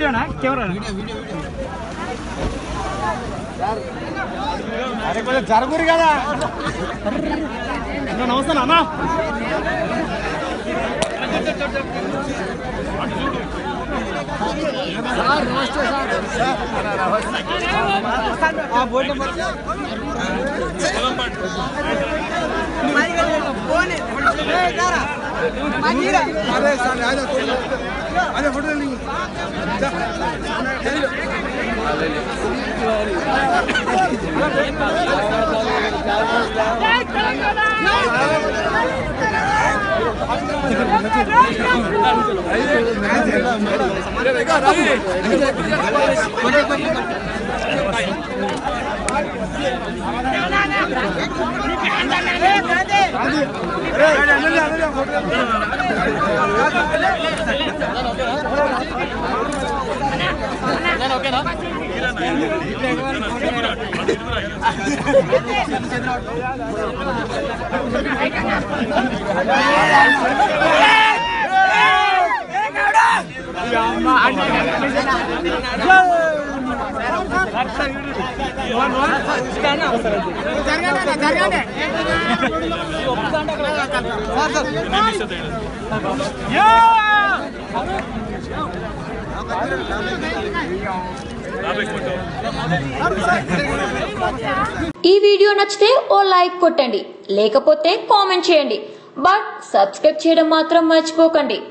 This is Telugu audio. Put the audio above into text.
వీడియోనా కెమెరా అరే కొంచెం జరుగురు కదా అన్న నమస్తే అన్న ఈ వీడియో నచ్చితే ఓ లైక్ కొట్టండి లేకపోతే కామెంట్ చేయండి బట్ సబ్స్క్రైబ్ చేయడం మాత్రం మర్చిపోకండి